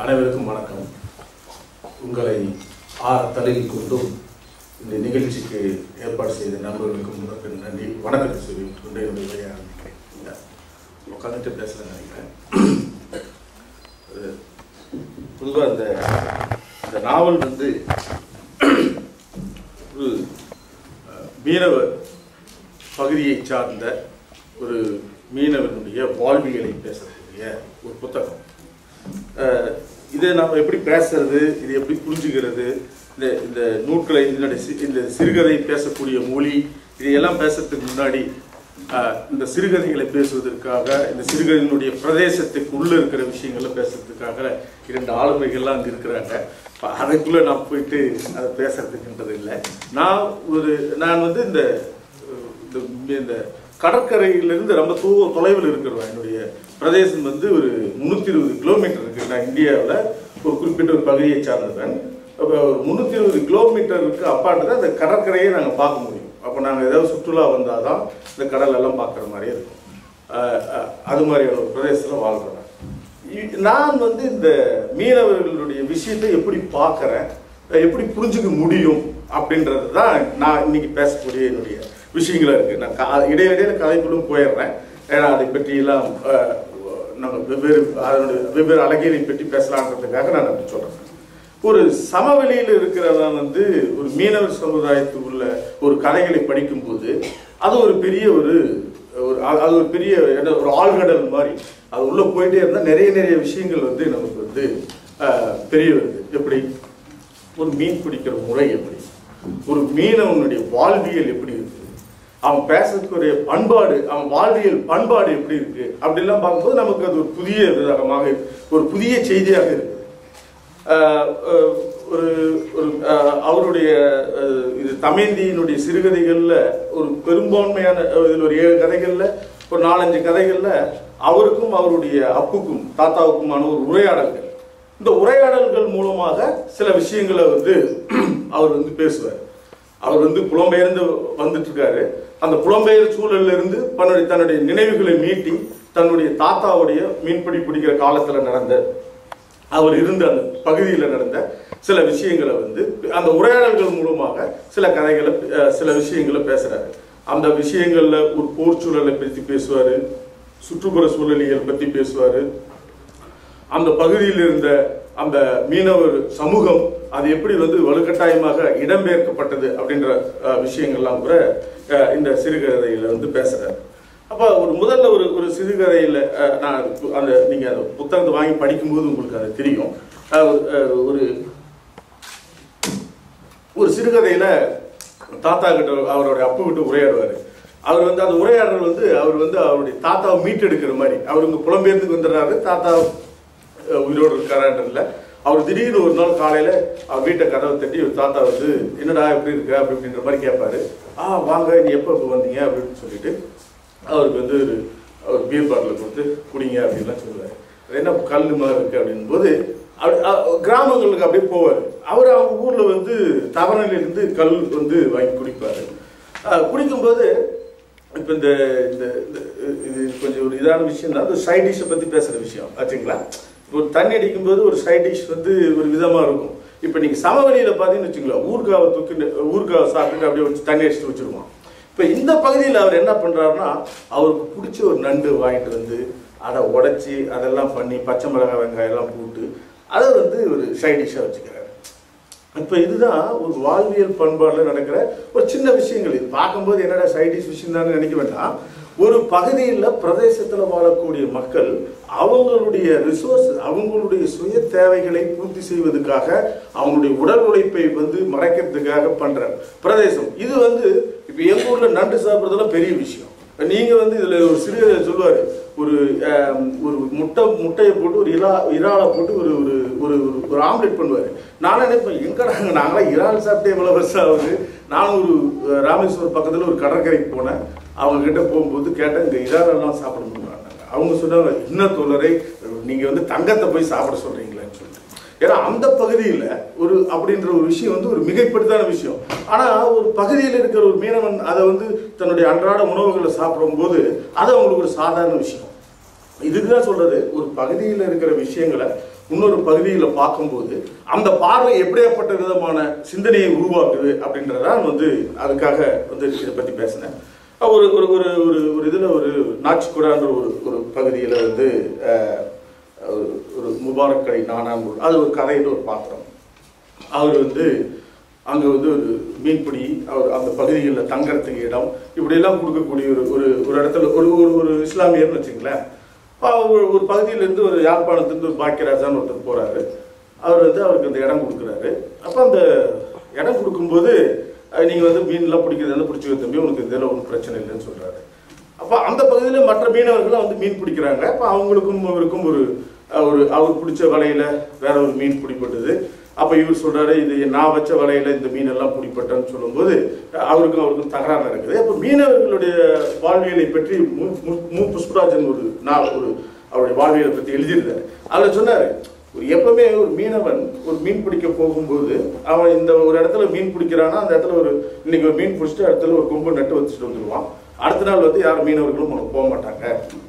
அனைவருக்கும் வணக்கம் உங்களை ஆ தழுவி கொண்டும் இந்த நிகழ்ச்சிக்கு ஏற்பாடு செய்த நண்பர்களுக்கும் முதற்கண் நன்றி வணக்கத்தை சொல்லி கொண்டு என்னுடைய உரையை ஆரம்பிக்கிறேன் இந்த உட்காந்துட்டு பேசுகிறேன் நினைக்கிறேன் பொதுவாக இந்த இந்த நாவல் வந்து ஒரு அஹ், மீனவ பகுதியை சார்ந்த ஒரு மீனவனுடைய வாழ்வியலை பேசக்கூடிய ஒரு புத்தகம் அஹ், இதை நாம் எப்படி பேசுறது இது எப்படி புரிஞ்சுக்கிறது இந்த இந்த நூட்களை இதனுடைய சி- இந்த சிறுகதை பேசக்கூடிய மொழி இதையெல்லாம் பேசுறதுக்கு முன்னாடி அஹ், இந்த சிறுகதைகளை பேசுவதற்காக இந்த சிறுகதையினுடைய பிரதேசத்துக்கு உள்ள இருக்கிற விஷயங்களை பேசுறதுக்காக இரண்டு ஆளுமைகள்லாம் அங்கே இருக்கிறாங்க அப்ப அதுக்குள்ள நான் போயிட்டு அதை பேசுறதுக்குன்றது இல்லை நான் ஒரு நான் வந்து இந்த இந்த இந்த கடற்கரையிலிருந்து ரொம்ப தூ தொலைவில் இருக்கிறோம் என்னுடைய பிரதேசம் வந்து ஒரு முந்நூற்றி இருபது கிலோமீட்டர் இருக்கு நான் இந்தியாவில் ஒரு குறிப்பிட்ட ஒரு பகுதியை சார்ந்தவன் அப்போ ஒரு முந்நூற்றி இருபது கிலோமீட்டருக்கு அப்பாட்டு அந்த கடற்கரையை நாங்கள் பார்க்க முடியும் அப்போ நாங்கள் ஏதாவது சுற்றுலா வந்தால் தான் இந்த கடல் எல்லாம் பார்க்குற மாதிரியே இருக்கும் அஹ் அஹ் அது மாதிரியான ஒரு பிரதேசத்தில் வாழ்கிறேன் இ- நான் வந்து இந்த மீனவர்களுடைய விஷயத்தை எப்படி பார்க்குறேன் எப்படி புரிஞ்சுக்க முடியும் அப்படின்றது தான் நான் இன்னைக்கு பேசக்கூடிய என்னுடைய விஷயங்களா இருக்கு நான் கா- இடையிடையில கதைக்குள்ளும் போயிடுறேன் ஏன்னா அதை பற்றியெல்லாம் அஹ், நம்ம வெவ்வேறு அதனுடைய வெவ்வேறு அழகியலை பற்றி பேசலான்றதுக்காக நான் அப்படி சொல்றேன் ஒரு சமவெளியில் இருக்கிறவன் வந்து ஒரு மீனவர் சமுதாயத்துக்குள்ள ஒரு கதைகளை படிக்கும்போது அது ஒரு பெரிய ஒரு ஒரு அது அது ஒரு பெரிய என்ன ஒரு ஆழ்கடல் மாதிரி அது உள்ள போயிட்டே இருந்தால் நிறைய நிறைய விஷயங்கள் வந்து நமக்கு வந்து அஹ், தெரிய வருது எப்படி ஒரு மீன் பிடிக்கிற முறை எப்படி ஒரு மீனவனுடைய வாழ்வியல் எப்படி இருக்கு அவன் பேசக்கூடிய பண்பாடு அவன் வாழ்வியல் பண்பாடு எப்படி இருக்கு அப்படிலாம் பார்க்கும்போது நமக்கு அது ஒரு புதிய விதமாக ஒரு புதிய செய்தியாக இருக்குது ஆஹ் ஆஹ் ஒரு ஒரு ஆஹ் அவருடைய ஆஹ் இது தமேந்தியினுடைய சிறுகதைகளில் ஒரு பெரும்பான்மையான ஆஹ் இதில் ஒரு ஏழு கதைகளில் ஒரு நாலஞ்சு கதைகளில் அவருக்கும் அவருடைய அப்புக்கும் தாத்தாவுக்குமான ஒரு உரையாடல்கள் இந்த உரையாடல்கள் மூலமாக சில விஷயங்களை வந்து அவர் வந்து பேசுவார் அவர் வந்து புலம்பெயர்ந்து வந்துட்டு இருக்காரு அந்த புலம்பெயர் சூழல்ல இருந்து தன்னுடைய தன்னுடைய நினைவுகளை மீட்டி தன்னுடைய தாத்தாவுடைய மீன்பிடி பிடிக்கிற காலத்துல நடந்த அவர் இருந்த அந்த பகுதியில் நடந்த சில விஷயங்களை வந்து அந்த உரையாடல்கள் மூலமாக சில கதைகளை அஹ், சில விஷயங்களை பேசுறாரு அந்த விஷயங்கள்ல ஒரு போர் சூழலை பற்றி பேசுவாரு சுற்றுப்புற சூழலியல் பற்றி பேசுவாரு அந்த பகுதியில் இருந்த அந்த மீனவர் சமூகம் அது எப்படி வந்து வலுக்கட்டாயமாக இடம்பெயர்க்கப்பட்டது அப்படின்ற அஹ், விஷயங்கள்லாம் கூட அஹ், இந்த சிறுகதையில வந்து பேசுறாரு அப்போ ஒரு முதல்ல ஒரு ஒரு சிறுகதையில் அஹ், நான் அது பு- அந்த நீங்க அந்த புத்தகத்தை வாங்கி படிக்கும்போது உங்களுக்கு அது தெரியும் அஹ், ஒரு- அஹ், ஒரு ஒரு சிறுகதையில தாத்தா கிட்ட அவருடைய அப்பு கிட்ட உரையாடுவார் அவர் வந்து அந்த உரையாடல் வந்து அவர் வந்து அவருடைய தாத்தாவை மீட்டெடுக்கிற மாதிரி அவர் இங்கே புலம்பெயர்ந்து வந்துடுறாரு தாத்தா அஹ், உயிரோடு இருக்காரான்றதுல அவர் திடீர்னு ஒரு நாள் காலையில அவர் வீட்டை கதவை தட்டி ஒரு தாத்தா வந்து என்னடா எப்படி இருக்க அப்படி அப்படின்ற மாதிரி கேட்பாரு ஆ வாங்க நீ எப்போ இப்போ வந்தீங்க அப்படின்னு சொல்லிட்டு அவருக்கு வந்து ஒரு ஒரு பீர் பாட்டில் கொடுத்து குடிங்க அப்படின்லாம் சொல்லுவார் அது என்ன கல் மாதிரி இருக்கு அப்படின் போது அப்படி- அ- கிராமங்களுக்கு அப்படியே போவார் அவர் அவங்க ஊர்ல வந்து தவணையிலிருந்து கல் வந்து வாங்கி குடிப்பாரு அஹ் குடிக்கும்போது இப்போ இந்த இந்த இந்த- இது கொஞ்சம் ஒரு இதான விஷயம் தான் அந்த சைட் டிஷ்ஷை பற்றி பேசுகிற விஷயம் ஆச்சுங்களா ஒரு தண்ணி அடிக்கும்போது ஒரு சைட் டிஷ் வந்து ஒரு விதமாக இருக்கும் இப்போ நீங்கள் சமவெளியில் பார்த்தீங்கன்னு வச்சுங்களேன் ஊர்காவை தூக்கி ஊர்காவை சாப்பிட்டுட்டு அப்படியே வச்சு தண்ணி அடிச்சுட்டு வச்சுருவோம் இப்போ இந்த பகுதியில் அவர் என்ன பண்ணுறாருன்னா அவருக்கு பிடிச்ச ஒரு நண்டு வாங்கிட்டு வந்து அதை உடைச்சி அதெல்லாம் பண்ணி பச்சை மிளகாய் வெங்காயம் எல்லாம் போட்டு அதை வந்து ஒரு சைட் டிஷ்ஷாக வச்சுக்கிறாரு இப்போ இதுதான் ஒரு வாழ்வியல் பண்பாடில் நடக்கிற ஒரு சின்ன விஷயங்கள் இது பார்க்கும்போது என்னடா சைடிஷ் விஷயம் தான் நினைக்க வேண்டாம் ஒரு பகுதியில் பிரதேசத்தில் வாழக்கூடிய மக்கள் அவங்களுடைய ரிசோர்ஸ் அவங்களுடைய சுய தேவைகளை பூர்த்தி செய்வதற்காக அவங்களுடைய உடல் உழைப்பை வந்து மறைக்கிறதுக்காக பண்ற பிரதேசம் இது வந்து இப்போ எங்க ஊர்ல நண்டு சாப்பிட்றதெல்லாம் பெரிய விஷயம் நீங்க வந்து இதுல ஒரு சிறு சொல்லுவாரு ஒரு ஆம், ஒரு முட்டை முட்டையை போட்டு ஒரு இறா இறாலை போட்டு ஒரு ஒரு ஒரு ஒரு- ஒரு ஆம்லெட் பண்ணுவாரு நான் நினைப்பேன் எங்கடா நாங்களாம் இறால் சாப்பிட்டே இவ்வளவு வருஷம் ஆகுது நான் ஒரு அஹ், ராமேஸ்வரம் பக்கத்துல ஒரு கடற்கரைக்கு போனேன் அவங்க கிட்ட போகும்போது கேட்டேன் இந்த இறாலெல்லாம் சாப்பிட முடியுமா அவங்க சொன்னாங்க என்ன தோழரை நீங்க வந்து தங்கத்தை போய் சாப்பிட சொல்றீங்களான்னு சொல்லிட்டு ஏன்னா அந்த பகுதியில் ஒரு அப்படின்ற ஒரு விஷயம் வந்து ஒரு மிகைப்படுத்தான விஷயம் ஆனா ஒரு பகுதியில் இருக்கிற ஒரு மீனவன் அதை வந்து தன்னுடைய அன்றாட உணவுகளை சாப்பிடும்போது அது அவங்களுக்கு ஒரு சாதாரண விஷயம் இதுக்கு தான் சொல்றது ஒரு பகுதியில் இருக்கிற விஷயங்களை இன்னொரு பகுதியில் பார்க்கும்போது அந்த பார்வை எப்படியாப்பட்ட விதமான சிந்தனையை உருவாக்குது அப்படின்றதான் வந்து அதுக்காக வந்து இதை பற்றி பேசினேன் ஒரு ஒரு ஒரு ஒரு ஒரு இதில் ஒரு நாச்சிக்குடான்ற ஒரு ஒரு பகுதியில் வந்து அஹ், ஒரு ஒரு முபாரக் கடை நானான் அது ஒரு கதையில் ஒரு பாத்திரம் அவர் வந்து அங்கே வந்து ஒரு மீன்பிடி அவர் அந்த பகுதிகளில் தங்கறதுக்கு இடம் இப்படியெல்லாம் கொடுக்கக்கூடிய ஒரு ஒரு ஒரு இடத்துல ஒரு ஒரு ஒரு இஸ்லாமியர்னு வச்சுங்களேன் அப்ப அவர் ஒரு பகுதியிலேருந்து ஒரு யாழ்ப்பாணத்துலேருந்து ஒரு பாக்கியராஜான்னு ஒருத்தர் போகிறாரு அவர் வந்து அவருக்கு அந்த இடம் கொடுக்குறாரு அப்போ அந்த இடம் கொடுக்கும்போது நீங்கள் வந்து மீன்லாம் பிடிக்கிறதெல்லாம் பிடிச்சி தம்பி உனக்கு இதில் ஒன்றும் பிரச்சனை இல்லைன்னு சொல்கிறாரு அப்போ அந்த பகுதியில் மற்ற மீனவர்களும் வந்து மீன் பிடிக்கிறாங்க அப்போ அவங்களுக்கும் அவருக்கும் ஒரு அஹ், ஒரு அவர் பிடிச்ச வலையில வேற ஒரு மீன் பிடிப்பட்டது அப்போ இவர் சொல்றாரு இது நான் வச்ச வலையில இந்த மீன் எல்லாம் பிடிப்பட்டேன்னு சொல்லும்போது அஹ், அவருக்கும் அவருக்கும் தகராறு நடக்குது அப்போ மீனவர்களுடைய வாழ்வியலை பற்றி மு மு- மு புஷ்பராஜன் ஒரு நான் ஒரு அவருடைய வாழ்வியலை பற்றி எழுதியிருந்தார் அதில் சொன்னாரு ஒரு எப்பவுமே ஒரு மீனவன் ஒரு மீன் பிடிக்க போகும்போது அவன் இந்த ஒரு இடத்துல மீன் பிடிக்கிறான்னா அந்த இடத்துல ஒரு இன்னைக்கு ஒரு மீன் பிடிச்சிட்டு இடத்துல ஒரு கொம்பு நட்டு வச்சுட்டு வந்துடுவான் அடுத்த நாள் வந்து யார் மீனவர்களும் உனக்கு போக மாட்டாங்க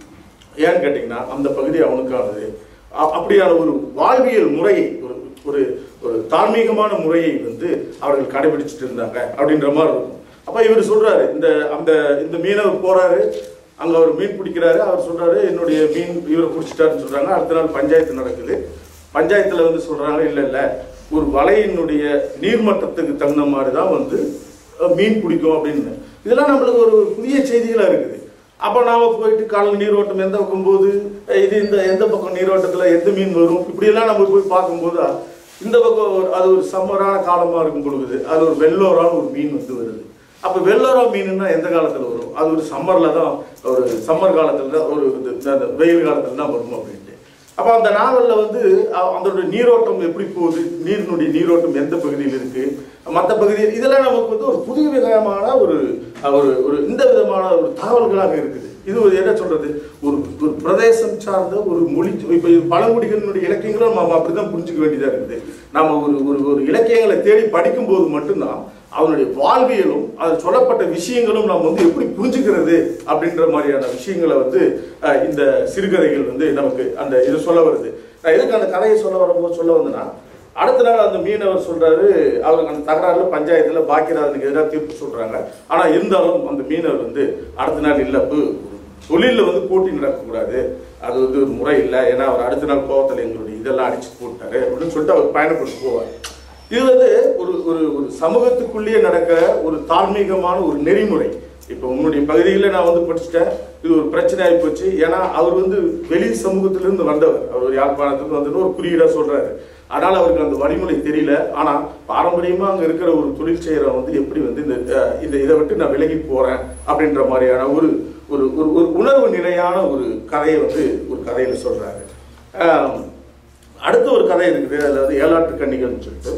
ஏன்னு கேட்டிங்கன்னா அந்த பகுதி அவனுக்கானது அ- அப்படியான ஒரு வாழ்வியல் முறையை ஒரு ஒரு ஒரு தார்மீகமான முறையை வந்து அவர்கள் கடைபிடிச்சிட்டு இருந்தாங்க அப்படின்ற மாதிரி இருக்கும் அப்ப இவர் சொல்றாரு இந்த அந்த இந்த மீனவர் போறாரு அங்க அவர் மீன் பிடிக்கிறாரு அவர் சொல்றாரு என்னுடைய மீன் இவரை பிடிச்சிட்டாருன்னு சொல்றாங்க அடுத்த நாள் பஞ்சாயத்து நடக்குது பஞ்சாயத்துல வந்து சொல்றாங்க இல்ல இல்ல ஒரு வலையினுடைய நீர்மட்டத்துக்கு தகுந்த மாதிரி தான் வந்து அஹ், மீன் பிடிக்கும் அப்படின்னு இதெல்லாம் நம்மளுக்கு ஒரு புதிய செய்திகளா இருக்குது அப்போ நாம போயிட்டு காலையில் நீரோட்டம் எந்த பக்கம் போகுது அஹ் இது இந்த எந்த பக்கம் நீரோட்டத்தில் எந்த மீன் வரும் இப்படியெல்லாம் நம்ம போய் பார்க்கும்போது இந்த பக்கம் ஒரு- அது ஒரு சம்மரான காலமாக இருக்கும் பொழுது அது ஒரு வெள்ளோரான ஒரு மீன் வந்து வருது அப்போ வெள்ளோரா மீனுன்னா எந்த காலத்தில் வரும் அது ஒரு சம்மரில் தான் ஒரு சம்மர் காலத்தில் தான் ஒரு இது- இந்த- இந்த வெயில் காலத்தில் தான் வரும் அப்படின்ட்டு அப்போ அந்த நாவலில் வந்து அ- அதோட நீரோட்டம் எப்படி போகுது நீரினுடைய நீரோட்டம் எந்த பகுதியில் இருக்கு மற்ற பகுதியில் இதெல்லாம் நமக்கு வந்து ஒரு புதிய விதமான ஒரு ஒரு ஒரு இந்த விதமான ஒரு தகவல்களாக இருக்குது இது ஒரு என்ன சொல்றது ஒரு ஒரு பிரதேசம் சார்ந்த ஒரு மொழி இப்போ பழங்குடிகளினுடைய இலக்கியங்களும் நம்ம அப்படிதான் புரிஞ்சுக்க வேண்டியதா இருக்குது நம்ம ஒரு ஒரு ஒரு இலக்கியங்களை தேடி படிக்கும்போது மட்டும்தான் அவனுடைய வாழ்வியலும் அதில் சொல்லப்பட்ட விஷயங்களும் நம்ம வந்து எப்படி புரிஞ்சுக்கிறது அப்படின்ற மாதிரியான விஷயங்களை வந்து அஹ், இந்த சிறுகதைகள் வந்து நமக்கு அந்த இது சொல்ல வருது நான் எதுக்கு அந்த கதையை சொல்ல வரும்போது சொல்ல வந்தேன்னா அடுத்த நாள் அந்த மீனவர் சொல்றாரு அவருக்கு அந்த தகராறுல பஞ்சாயத்துல பாக்கியராஜனுக்கு எதிராக தீர்ப்பு சொல்றாங்க ஆனா இருந்தாலும் அந்த மீனவர் வந்து அடுத்த நாள் இல்ல இப்போ தொழிலில் வந்து போட்டி நடக்கக்கூடாது அது வந்து ஒரு முறை இல்லை ஏன்னா அவர் அடுத்த நாள் கோவத்தில் எங்களுடைய இதெல்லாம் அடிச்சு போட்டாரு அப்படின்னு சொல்லிட்டு அவர் பயணப்பட்டு போவார் இது வந்து ஒரு ஒரு ஒரு சமூகத்துக்குள்ளேயே நடக்கிற ஒரு தார்மீகமான ஒரு நெறிமுறை இப்போ உன்னுடைய பகுதியில் நான் வந்து படிச்சுட்டேன் இது ஒரு பிரச்சனை ஆகி போச்சு ஏன்னா அவர் வந்து வெளி சமூகத்திலிருந்து வந்தவர் அவர் ஒரு யாழ்ப்பாணத்துக்கு வந்து ஒரு குறியீடா சொல்றாரு ஆனால் அவருக்கு அந்த வழிமுறை தெரியல ஆனா பாரம்பரியமா அங்க இருக்கிற ஒரு தொழில் செய்யறவன் வந்து எப்படி வந்து இந்த அஹ், இந்த இதை விட்டு நான் விலகி போறேன் அப்படின்ற மாதிரியான ஒரு ஒரு ஒரு ஒரு உணர்வு நிலையான ஒரு கதையை வந்து ஒரு கதையில சொல்றாரு ஆம், அடுத்த ஒரு கதை இருக்குது அதுல வந்து ஏழாட்டு கன்னிகள்னு சொல்லிட்டு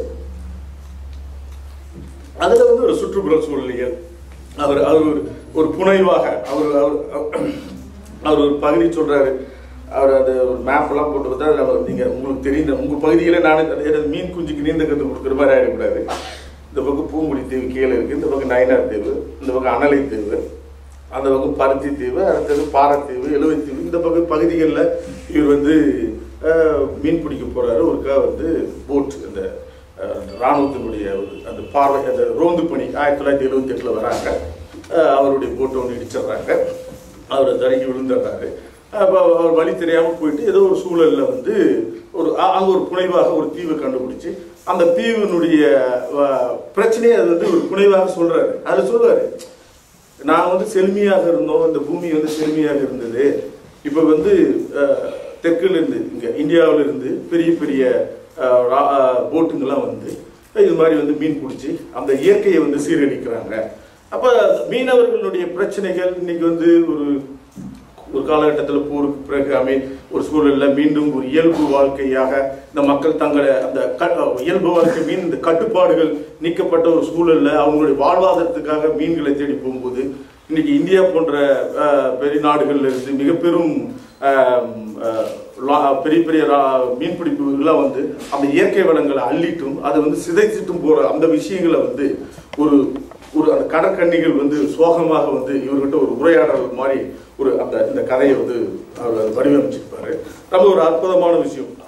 அதுல வந்து ஒரு சுற்றுப்புற சூழ்நிலைகள் அவர் அவர் ஒரு ஒரு புனைவாக அவர் அவர் அவர் ஒரு பகுதி சொல்றாரு அவர் அந்த ஒரு மேப் எல்லாம் போட்டு பார்த்தா அதுல அவர் நீங்க உங்களுக்கு தெரியும் உங்க பகுதியில நானே எனது மீன் குஞ்சுக்கு நீந்த கத்து கொடுக்குற மாதிரி ஆயிடக்கூடாது இந்த பக்கம் பூங்குடி தீவு கீழே இருக்கு இந்த பக்கம் நயினார் தீவு இந்த பக்கம் அனலை தீவு அந்த பக்கம் பருத்தி தீவு அடுத்தது பாறைத்தீவு எழுவைத்தீவு இந்த பக்கம் பகுதிகளில் இவர் வந்து அஹ், மீன் பிடிக்க போறாரு ஒருக்கா வந்து போட் இந்த அஹ், ராணுவத்தினுடைய ஒரு அந்த பார்வை அந்த ரோந்து பணி ஆயிரத்தி தொள்ளாயிரத்தி எழுபத்தி எட்டில் வராங்க அஹ், அவருடைய போட்டை ஒன்று இடிச்சிடுறாங்க அவர் தறங்கி விழுந்துடுறாரு அப்போ அவர் வழி தெரியாமல் போயிட்டு ஏதோ ஒரு சூழலில் வந்து ஒரு அ- அங்க ஒரு புனைவாக ஒரு தீவை கண்டுபிடிச்சு அந்த தீவினுடைய அஹ், பிரச்சனையை அது வந்து ஒரு புனைவாக சொல்றாரு அதில் சொல்லுவாரு நான் வந்து செழுமையாக இருந்தோம் இந்த பூமி வந்து செழுமையாக இருந்தது இப்போ வந்து அஹ், தெற்குல இருந்து இங்க இந்தியாவுல இருந்து பெரிய பெரிய அஹ், ரா- அஹ், போட்டுங்கெல்லாம் வந்து இது மாதிரி வந்து மீன் பிடிச்சி அந்த இயற்கையை வந்து சீரழிக்கிறாங்க அப்ப மீனவர்களுடைய பிரச்சனைகள் இன்னைக்கு வந்து ஒரு ஒரு காலகட்டத்தில் போருக்கு பிறகு ஐ மீன் ஒரு சூழல்ல மீண்டும் ஒரு இயல்பு வாழ்க்கையாக இந்த மக்கள் தங்களை அந்த க- இயல்பு வாழ்க்கை மீன் இந்த கட்டுப்பாடுகள் நீக்கப்பட்ட ஒரு சூழல்ல அவங்களுடைய வாழ்வாதாரத்துக்காக மீன்களை தேடி போகும்போது இன்னைக்கு இந்தியா போன்ற அஹ், பெரிய நாடுகள்ல இருந்து மிக பெரும் அஹ், அஹ், லா- பெரிய பெரிய ரா- மீன்பிடிப்புகள்லாம் வந்து அந்த இயற்கை வளங்களை அள்ளிட்டும் அதை வந்து சிதைச்சிட்டும் போற அந்த விஷயங்களை வந்து ஒரு ஒரு அந்த கடற்கன்னிகள் வந்து சோகமாக வந்து இவர்கிட்ட ஒரு உரையாடல் மாதிரி ஒரு அந்த இந்த கதையை வந்து அவர் வடிவமைச்சிருப்பாரு ரொம்ப ஒரு அற்புதமான விஷயம்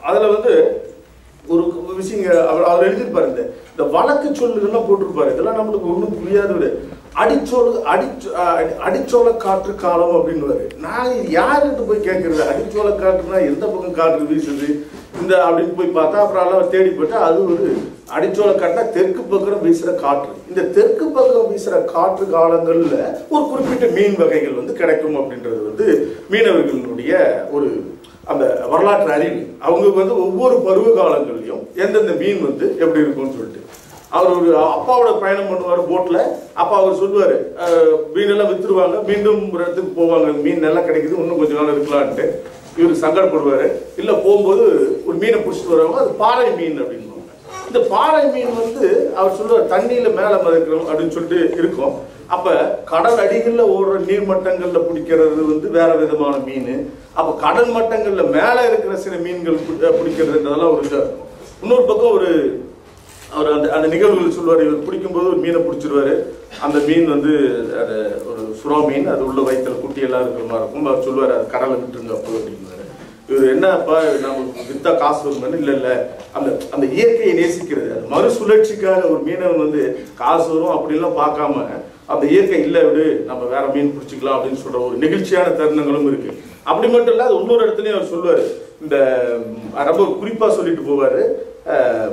அதில் வந்து ஒரு விஷயங்க அவர் அவர் எழுதியிருப்பாரு இந்த இந்த வழக்கு சொல்லுகள்லாம் போட்டிருப்பாரு இதெல்லாம் நம்மளுக்கு ஒன்றும் புரியாத ஒரு அடிச்சோல அடிச்ச அடி- அடிச்சோல காற்று காலம் அப்படின்னுவாரு நான் இது யாருக்கிட்ட போய் கேட்கறது அடிச்சோல காற்றுனா எந்த பக்கம் காற்று வீசுது இந்த அப்படின்னு போய் பார்த்தா அப்புறம் எல்லாம் தேடி போயிட்டா அது ஒரு அடிச்சோல காற்றுனா தெற்கு பக்கம் வீசுற காற்று இந்த தெற்கு பக்கம் வீசுற காற்று காலங்கள்ல ஒரு குறிப்பிட்ட மீன் வகைகள் வந்து கிடைக்கும் அப்படின்றது வந்து மீனவர்களுடைய ஒரு அந்த வரலாற்று அறிவு அவங்களுக்கு வந்து ஒவ்வொரு பருவ காலங்கள்லையும் எந்தெந்த மீன் வந்து எப்படி இருக்கும்னு சொல்லிட்டு அவர் ஒரு அப்பாவோட பயணம் பண்ணுவார் போட்ல அப்பா அவர் சொல்லுவார் மீனெல்லாம் வித்துருவாங்க மீண்டும் ஒரு இடத்துக்கு போவாங்க மீன் நல்லா கிடைக்குது இன்னும் கொஞ்ச நாள் இருக்கலான்ட்டு இவர் சங்கடப்படுவார் இல்லை போகும்போது ஒரு மீனை பிடிச்சிட்டு வருவாங்க அது பாறை மீன் அப்படின்னுவாங்க இந்த பாறை மீன் வந்து அவர் சொல்லுவார் தண்ணியில மேலே மதிக்கிறோம் அப்படின்னு சொல்லிட்டு இருக்கும் அப்ப கடல் அடிகளில் ஓடுற நீர்மட்டங்கள்ல பிடிக்கிறது வந்து வேற விதமான மீன் அப்ப கடல் மட்டங்கள்ல மேல இருக்கிற சில மீன்கள் பி- பிடிக்கிறதுன்றதெல்லாம் ஒரு இதா இருக்கும் இன்னொரு பக்கம் ஒரு அவர் அந்த அந்த நிகழ்வுகள் சொல்லுவார் இவர் பிடிக்கும்போது ஒரு மீனை பிடிச்சிருவாரு அந்த மீன் வந்து அது ஒரு சுறா மீன் அது உள்ள வயிற்றுல குட்டி எல்லாம் இருக்கிற மாதிரி இருக்கும் அவர் சொல்லுவார் அது கடலை விட்டுருங்க அப்போ அப்படிங்குவாரு இவர் என்னப்பா நமக்கு வித்தா காசு வருமானு இல்லை இல்லை அந்த அந்த இயற்கையை நேசிக்கிறது அது மறுசுழற்சிக்காக ஒரு மீனவன் வந்து காசு வரும் அப்படிலாம் பார்க்காம அந்த இயற்கை இல்லை விடு நம்ம வேற மீன் பிடிச்சிக்கலாம் அப்படின்னு சொல்ற ஒரு நெகிழ்ச்சியான தருணங்களும் இருக்கு அப்படி மட்டும் இல்ல அது இன்னொரு இடத்துலயும் அவர் சொல்லுவாரு இந்த ம், ரொம்ப குறிப்பா சொல்லிட்டு போவாரு அஹ்,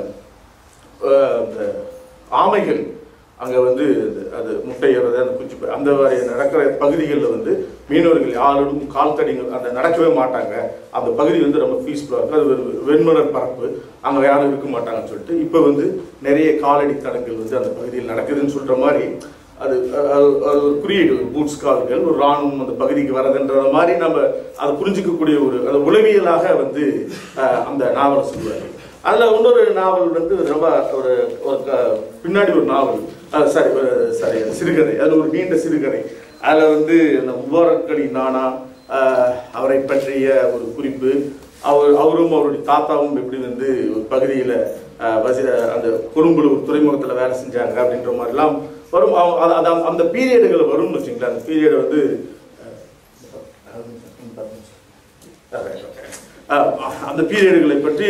அஹ், இந்த ஆமைகள் அங்க வந்து அது- அது முட்டையிடுறது அந்த குச்சி ப- அந்த மாதிரி நடக்கிற பகுதிகளில் வந்து மீனவர்கள் யாரும் கால் தடிங்கள் அந்த நடக்கவே மாட்டாங்க அந்த பகுதி வந்து ரொம்ப பீஸ்ஃபுல்லாக இருக்கும் அது ஒரு வெண்மலர் பரப்பு அங்கே யாரும் இருக்க மாட்டாங்கன்னு சொல்லிட்டு இப்போ வந்து நிறைய காலடி தடங்கள் வந்து அந்த பகுதியில் நடக்குதுன்னு சொல்ற மாதிரி அது அது அது ஒரு குறியீடு ஒரு பூட்ஸ் கால்கள் ஒரு ராணுவம் அந்த பகுதிக்கு வரதுன்ற மாதிரி நம்ம அதை புரிஞ்சுக்கக்கூடிய ஒரு அது உளவியலாக வந்து அஹ், அந்த நாவலை சொல்லுவார் அதில் இன்னொரு நாவல் வந்து ரொம்ப ஒரு ஒரு க- பின்னாடி ஒரு நாவல் சாரி சாரி சிறுகதை அதில் ஒரு நீண்ட சிறுகதை அதில் வந்து அந்த முபாரக் அலி நானா அஹ், அவரை பற்றிய ஒரு குறிப்பு அவர் அவரும் அவருடைய தாத்தாவும் எப்படி வந்து ஒரு பகுதியில் வசி அந்த கொழும்புல ஒரு துறைமுகத்தில் வேலை செஞ்சாங்க அப்படின்ற மாதிரிலாம் வரும் அவ- அது- அது அந்த பீரியடுகள் வரும்னு வச்சுங்களேன் அந்த பீரியட் வந்து அஹ், அந்த பீரியடுகளை பற்றி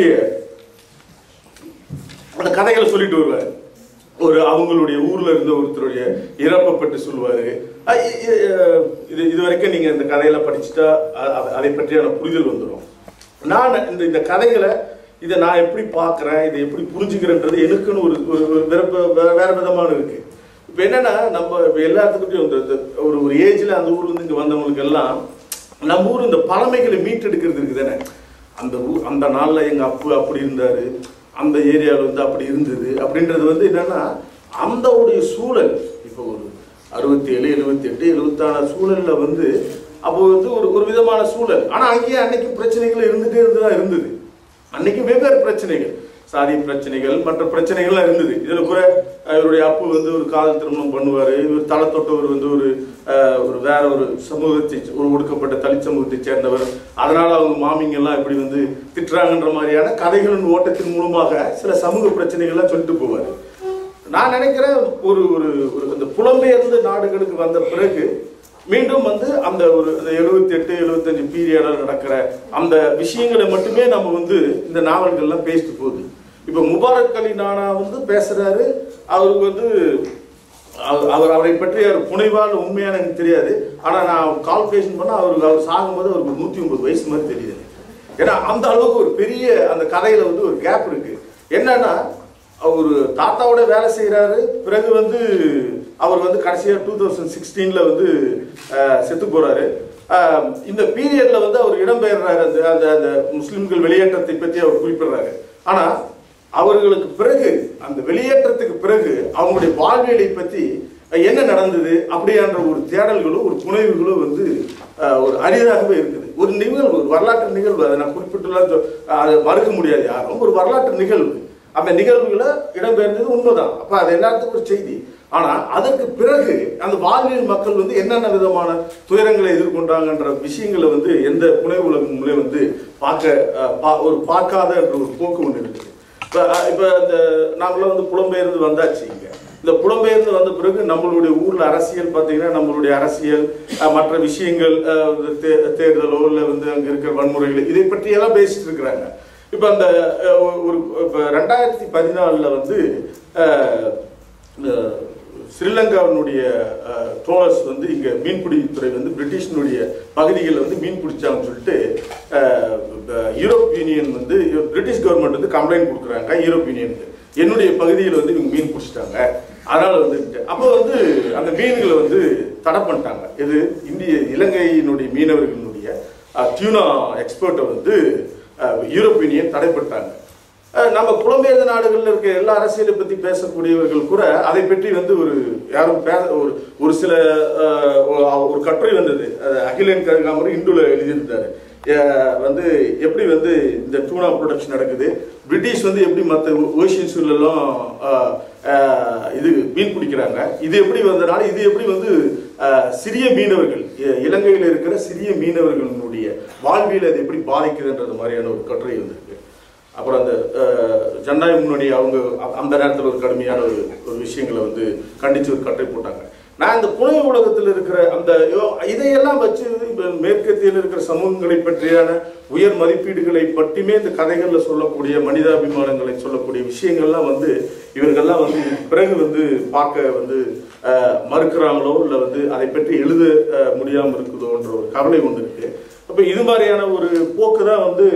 அந்த கதைகளை சொல்லிட்டு வருவார் ஒரு அவங்களுடைய ஊர்ல இருந்த ஒருத்தருடைய இறப்பை பற்றி சொல்லுவாரு அஹ் இ- இ- அஹ் இது இது வரைக்கும் நீங்க இந்த கதையில படிச்சுட்டா அ- அ- அதை பற்றியான புரிதல் வந்துடும் நான் இந்த இந்த கதைகளை இதை நான் எப்படி பார்க்கறேன் இதை எப்படி புரிஞ்சுக்கிறேன்றது எனக்குன்னு ஒரு ஒரு ஒரு விருப்ப வே- வேற விதமான இருக்கு இப்போ என்னன்னா நம்ம இப்ப எல்லாத்துக்கிட்டையும் இந்த இந்த ஒரு ஒரு ஏஜ்ல அந்த ஊர்ல இருந்து இங்க வந்தவங்களுக்கு எல்லாம் நம்ம ஊர் இந்த பழமைகளை மீட்டெடுக்கிறது இருக்குது தானே அந்த ஊர் அந்த நாள்ல எங்க அப்பு அப்படி இருந்தாரு அந்த ஏரியாவில் வந்து அப்படி இருந்தது அப்படின்றது வந்து என்னன்னா அந்த உடைய சூழல் இப்போ ஒரு அறுபத்தி ஏழு எழுபத்தி எட்டு எழுபத்தாறு சூழல்ல வந்து அப்போ வந்து ஒரு ஒரு விதமான சூழல் ஆனா அங்கேயே அன்னைக்கு பிரச்சனைகள் இருந்துட்டே இருந்துதான் இருந்தது அன்னைக்கு வெவ்வேறு பிரச்சனைகள் சாதி பிரச்சனைகள் மற்ற பிரச்சனைகள்லாம் இருந்தது இதுல கூட அஹ், இவருடைய அப்பு வந்து ஒரு காதல் திருமணம் பண்ணுவாரு இவர் தலை தொட்டவர் வந்து ஒரு அஹ், ஒரு வேற ஒரு சமூகத்தை ஒரு ஒடுக்கப்பட்ட தலித் சமூகத்தை சேர்ந்தவர் அதனால அவங்க மாமிங்க எல்லாம் இப்படி வந்து திட்டுறாங்கன்ற மாதிரியான கதைகளின் ஓட்டத்தின் மூலமாக சில சமூக பிரச்சனைகள்லாம் சொல்லிட்டு போவாரு நான் நினைக்கிறேன் ஒரு ஒரு ஒரு அந்த புலம்பெயர்ந்த நாடுகளுக்கு வந்த பிறகு மீண்டும் வந்து அந்த ஒரு எழுபத்தி எட்டு எழுபத்தஞ்சு பீரியடில் நடக்கிற அந்த விஷயங்களை மட்டுமே நம்ம வந்து இந்த நாவல்கள்லாம் பேசிட்டு போகுது இப்போ முபாரக் அலி நானா வந்து பேசுறாரு அவருக்கு வந்து அவர் அவர் அவரை பற்றி அவர் புனைவால் உண்மையான எனக்கு தெரியாது ஆனா நான் கால்குலேஷன் பண்ணா அவருக்கு அவர் சாகும்போது அவருக்கு நூத்தி ஒன்பது வயசு மாதிரி தெரியுது ஏன்னா அந்த அளவுக்கு ஒரு பெரிய அந்த கதையில வந்து ஒரு கேப் இருக்கு என்னன்னா அவர் தாத்தாவோட வேலை செய்கிறாரு பிறகு வந்து அவர் வந்து கடைசியாக டூ தௌசண்ட் சிக்ஸ்டீனில் வந்து அஹ், செத்து போறாரு அஹ், இந்த பீரியட்ல வந்து அவர் இடம்பெயர்றாரு அந்த அந்த அந்த முஸ்லிம்கள் வெளியேற்றத்தை பற்றி அவர் குறிப்பிடுறாரு ஆனா அவர்களுக்கு பிறகு அந்த வெளியேற்றத்துக்கு பிறகு அவங்களுடைய வாழ்வியலை பற்றி என்ன நடந்தது அப்படின்ற ஒரு தேடல்களும் ஒரு புனைவுகளும் வந்து அஹ், ஒரு அரிதாகவே இருக்குது ஒரு நிகழ்வு ஒரு வரலாற்று நிகழ்வு அதை நான் குறிப்பிட்டுலாம் சொ- அதை மறுக்க முடியாது யாரும் ஒரு வரலாற்று நிகழ்வு அந்த நிகழ்வுகளை இடம்பெயர்ந்தது உண்மைதான் அப்ப அது எல்லாத்துக்கும் ஒரு செய்தி ஆனா அதற்கு பிறகு அந்த வாழ்வியல் மக்கள் வந்து என்னென்ன விதமான துயரங்களை எதிர்கொண்டாங்கன்ற விஷயங்களை வந்து எந்த புனை உலகங்களே வந்து பார்க்க அஹ், பா- ஒரு பார்க்காத என்ற ஒரு போக்கு ஒன்று இருக்குது இப்போ இப்போ இந்த நாங்களும் வந்து புலம்பெயர்ந்து வந்தாச்சு இங்க இந்த புலம்பெயர்ந்து வந்த பிறகு நம்மளுடைய ஊர்ல அரசியல் பார்த்தீங்கன்னா நம்மளுடைய அரசியல் அஹ், மற்ற விஷயங்கள் அஹ், இந்த தே- தேர்தலோ இல்லை வந்து அங்க இருக்கிற வன்முறைகள் இதை பற்றி எல்லாம் பேசிட்டு இருக்கிறாங்க இப்போ அந்த அஹ், ஒரு- ஒரு இப்போ ரெண்டாயிரத்தி பதினாலில் வந்து அஹ், அஹ், ஸ்ரீலங்காவினுடைய ட்ரோலர்ஸ் வந்து இங்கே மீன்பிடித்துறை வந்து பிரிட்டிஷினுடைய பகுதிகளில் வந்து மீன் பிடிச்சாங்கன்னு சொல்லிட்டு அஹ், அஹ், யூரோப் யூனியன் வந்து பிரிட்டிஷ் கவர்மெண்ட் வந்து கம்ப்ளைண்ட் கொடுக்குறாங்க யூரோப் யூனியனுக்கு என்னுடைய பகுதியில் வந்து இவங்க மீன் பிடிச்சிட்டாங்க அதனால வந்து அப்போ வந்து அந்த மீன்களை வந்து தடை பண்ணிட்டாங்க இது இந்திய இலங்கையினுடைய மீனவர்களினுடைய டியூனா எக்ஸ்பர்ட்டை வந்து அஹ், யூரோப் யூனியன் தடைப்பட்டாங்க அஹ், நம்ம புலம்பெயர்ந்த நாடுகளில் இருக்க எல்லா அரசியலை பற்றி பேசக்கூடியவர்கள் கூட அதை பற்றி வந்து ஒரு யாரும் பேச ஒரு ஒரு சில அஹ், ஒரு- ஒரு கட்டுரை வந்தது அது அகிலன் கருகாமர் இந்துல எழுதியிருந்தாரு அஹ், வந்து எப்படி வந்து இந்த டூனா ப்ரொடக்ஷன் நடக்குது பிரிட்டிஷ் வந்து எப்படி மற்ற ஓஷியன்ஸ்லாம் இது மீன் பிடிக்கிறாங்க இது எப்படி வந்தனால இது எப்படி வந்து அஹ், சிறிய மீனவர்கள் இ- இலங்கையில் இருக்கிற சிறிய மீனவர்களுடைய வாழ்வியல் அது எப்படி பாதிக்குதுன்றது மாதிரியான ஒரு கட்டுரை வந்திருக்கு அப்புறம் அந்த அஹ், ஜனநாயக முன்னணி அவங்க அ- அந்த நேரத்தில் ஒரு கடுமையான ஒரு ஒரு விஷயங்களை வந்து கண்டிச்சு ஒரு கட்டுரை போட்டாங்க நான் இந்த புனை உலகத்தில் இருக்கிற அந்த யோ- இதையெல்லாம் வச்சு இப்ப மேற்கத்தியில் இருக்கிற சமூகங்களை பற்றியான உயர் மதிப்பீடுகளை மட்டுமே இந்த கதைகளில் சொல்லக்கூடிய மனிதாபிமானங்களை சொல்லக்கூடிய விஷயங்கள்லாம் வந்து இவர்கள்லாம் வந்து பிறகு வந்து பார்க்க வந்து அஹ், மறுக்கிறாங்களோ இல்லை வந்து அதை பற்றி எழுத அஹ், முடியாமல் இருக்குதோன்ற ஒரு கவலை ஒன்று இருக்கு அப்போ இது மாதிரியான ஒரு போக்கு தான் வந்து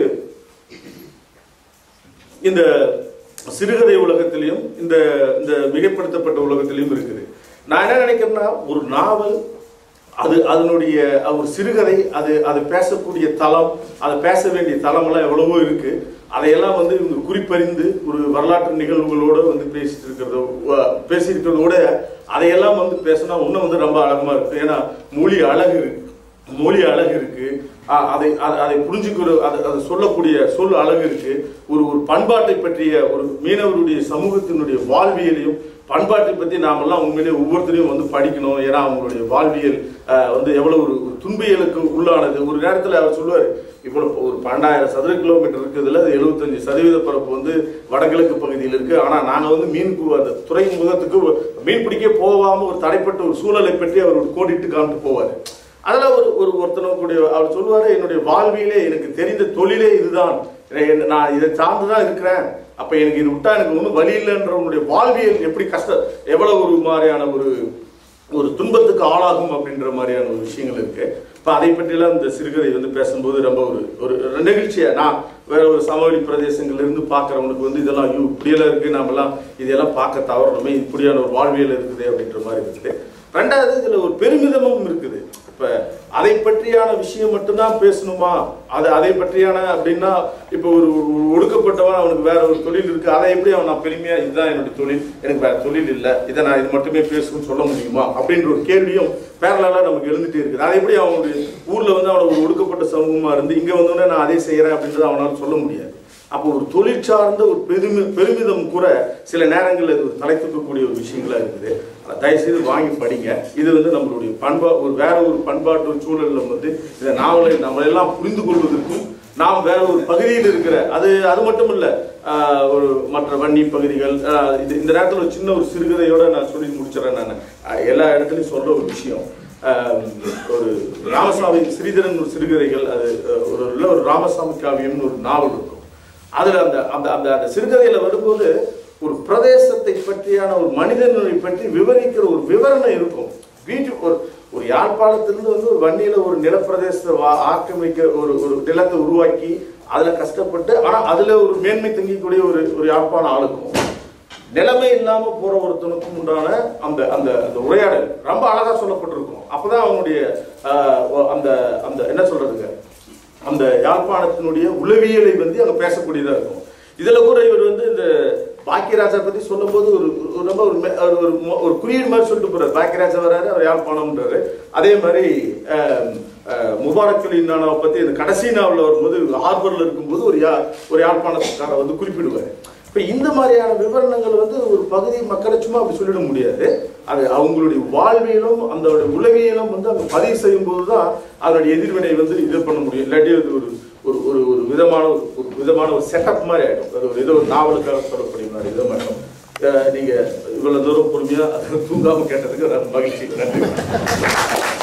இந்த சிறுகதை உலகத்திலையும் இந்த இந்த மிகைப்படுத்தப்பட்ட உலகத்திலையும் இருக்குது நான் என்ன நினைக்கிறேன்னா ஒரு நாவல் அது அதனுடைய ஒரு சிறுகதை அது அது பேசக்கூடிய தளம் அது பேச வேண்டிய தளமெல்லாம் எவ்வளவோ இருக்கு அதையெல்லாம் வந்து இவங்க குறிப்பறிந்து ஒரு வரலாற்று நிகழ்வுகளோட வந்து பேசிட்டு இருக்கிறதோ வ- பேசியிருக்கிறதோட அதையெல்லாம் வந்து பேசினா இன்னும் வந்து ரொம்ப அழகமா இருக்கு ஏன்னா மொழி அழகு இருக்கு மொழி அழகு இருக்கு அ- அதை அ- அதை புரிஞ்சுக்கிற அதை அதை சொல்லக்கூடிய சொல் அழகு இருக்கு ஒரு ஒரு பண்பாட்டை பற்றிய ஒரு மீனவருடைய சமூகத்தினுடைய வாழ்வியலையும் பண்பாட்டை பற்றி நாமெல்லாம் உண்மையிலே ஒவ்வொருத்தரையும் வந்து படிக்கணும் ஏன்னா அவங்களுடைய வாழ்வியல் அஹ், வந்து எவ்வளவு ஒரு ஒரு துன்பியலுக்கு உள்ளானது ஒரு நேரத்தில் அவர் சொல்லுவார் இப்போ ஒரு பன்னெண்டாயிரம் சதுர கிலோமீட்டர் இருக்குதுல அது எழுபத்தஞ்சு சதவீத பரப்பு வந்து வடகிழக்கு பகுதியில் இருக்கு ஆனால் நாங்கள் வந்து மீன் கு- அந்த துறைமுகத்துக்கு மீன் பிடிக்க போகாம ஒரு தடைப்பட்ட ஒரு சூழலை பற்றி அவர் ஒரு கோடிட்டு காமிட்டு போவார் அதில் ஒரு ஒரு ஒருத்தனுடைய அவர் சொல்லுவார் என்னுடைய வாழ்வியலே எனக்கு தெரிந்த தொழிலே இதுதான் என்ன- நான் இதை சார்ந்து தான் இருக்கிறேன் அப்போ எனக்கு இது விட்டா எனக்கு ஒன்றும் வழி இல்லைன்றவனுடைய வாழ்வியல் எப்படி கஷ்டம் எவ்வளோ ஒரு மாதிரியான ஒரு ஒரு துன்பத்துக்கு ஆளாகும் அப்படின்ற மாதிரியான ஒரு விஷயங்கள் இருக்கு இப்போ அதை பற்றியெல்லாம் இந்த சிறுகதை வந்து பேசும்போது ரொம்ப ஒரு ஒரு நெகிழ்ச்சியா நான் வேற ஒரு சமவெளி பிரதேசங்கள்ல இருந்து பார்க்குறவனுக்கு வந்து இதெல்லாம் ஐயோ இப்படியெல்லாம் இருக்கு நாமெல்லாம் இதெல்லாம் பார்க்க தவறணுமே இப்படியான ஒரு வாழ்வியல் இருக்குது அப்படின்ற மாதிரி இருக்குது ரெண்டாவது இதுல ஒரு பெருமிதமும் இருக்குது இப்ப அதை பற்றியான விஷயம் மட்டும்தான் பேசணுமா அது அதை பற்றியான அப்படின்னா இப்போ ஒரு ஒரு ஒடுக்கப்பட்டவன் அவனுக்கு வேற ஒரு தொழில் இருக்கு அதை எப்படி அவன் நான் பெருமையா இதுதான் என்னுடைய தொழில் எனக்கு வேற தொழில் இல்லை இதை நான் இது மட்டுமே பேசணும்னு சொல்ல முடியுமா அப்படின்ற ஒரு கேள்வியும் பேரலாக நமக்கு எழுந்துட்டே இருக்குது அதை எப்படி அவனுடைய ஊர்ல வந்து அவனை ஒரு ஒடுக்கப்பட்ட சமூகமா இருந்து இங்க வந்தோடனே நான் அதை செய்யறேன் அப்படின்றத அவனால சொல்ல முடியாது அப்போ ஒரு தொழில் சார்ந்த ஒரு பெருமி பெருமிதம் கூட சில நேரங்களில் இது ஒரு தலை தூக்கக்கூடிய ஒரு விஷயங்களா இருக்குது அதை தயவுசெய்து வாங்கி படிங்க இது வந்து நம்மளுடைய பண்பா ஒரு வேற ஒரு பண்பாட்டு ஒரு சூழல்ல வந்து இந்த நாவலை நம்ம எல்லாம் புரிந்து கொள்வதற்கும் நாம் வேற ஒரு பகுதியில் இருக்கிற அது அது மட்டும் இல்ல ஆஹ், ஒரு மற்ற வன்னி பகுதிகள் ஆஹ், இது இந்த நேரத்தில் ஒரு சின்ன ஒரு சிறுகதையோட நான் சொல்லி முடிச்சிடறேன் நான் ஆஹ், எல்லா இடத்துலையும் சொல்ற ஒரு விஷயம் ஆஹ், ஒரு ராமசாமி ஸ்ரீதரன் ஒரு சிறுகதைகள் அது ஆஹ், ஒரு இல்ல ஒரு ராமசாமி காவியம்னு ஒரு நாவல் இருக்கும் அதுல அந்த அந்த அந்த அந்த சிறுகதையில வரும்போது ஒரு பிரதேசத்தை பற்றியான ஒரு மனிதனை பற்றி விவரிக்கிற ஒரு விவரணம் இருக்கும் வீட்டு ஒரு ஒரு யாழ்ப்பாணத்திலிருந்து வந்து ஒரு வண்டியில ஒரு நிலப்பிரதேசத்தை வா- ஆக்கிரமிக்க ஒரு ஒரு நிலத்தை உருவாக்கி அதுல கஷ்டப்பட்டு ஆனா அதுல ஒரு மேன்மை தங்கிக்கூடிய ஒரு ஒரு யாழ்ப்பாணம் ஆளுக்கும் நிலைமை இல்லாம போற ஒருத்தனுக்கும் உண்டான அந்த அந்த அந்த உரையாடல் ரொம்ப அழகா சொல்லப்பட்டிருக்கும் அப்பதான் அவனுடைய ஆஹ், அந்த அந்த என்ன சொல்றதுங்க அந்த யாழ்ப்பாணத்தினுடைய உளவியலை வந்து அங்க பேசக்கூடியதா இருக்கும் இதுல கூட இவர் வந்து இந்த பாக்கியராஜா பத்தி சொல்லும்போது ஒரு ஒரு ரொம்ப ஒரு மெ- ஒரு ஒரு மொ- ஒரு குறியீடு மாதிரி சொல்லிட்டு போறாரு பாக்கியராஜா வராரு அவர் யாழ்ப்பாணம்ன்றாரு அதே மாதிரி ஆம், ஆஹ், முபாரக் அலி நானாவை பத்தி இந்த கடைசி நாவலில் வரும்போது ஹார்பர்ல இருக்கும்போது ஒரு யா ஒரு யாழ்ப்பாணத்துக்கார வந்து குறிப்பிடுவார் இப்போ இந்த மாதிரியான விவரணங்கள் வந்து ஒரு பகுதி மக்களை சும்மா அப்படி சொல்லிட முடியாது அது அவங்களுடைய வாழ்வியலும் அந்த உளவியலும் வந்து அங்கே பதிவு செய்யும்போது தான் அதனுடைய எதிர்வினை வந்து இது பண்ண முடியும் இல்லாட்டி அது ஒரு ஒரு ஒரு ஒரு விதமான ஒரு ஒரு விதமான ஒரு செட்டப் மாதிரி ஆகிடும் அது ஒரு ஏதோ ஒரு நாவலுக்காக சொல்லக்கூடிய மாதிரி இதை மட்டும் அஹ் நீங்க இவ்வளவு தூரம் பொறுமையா தூங்காம கேட்டதுக்கு நான் மகிழ்ச்சி நன்றி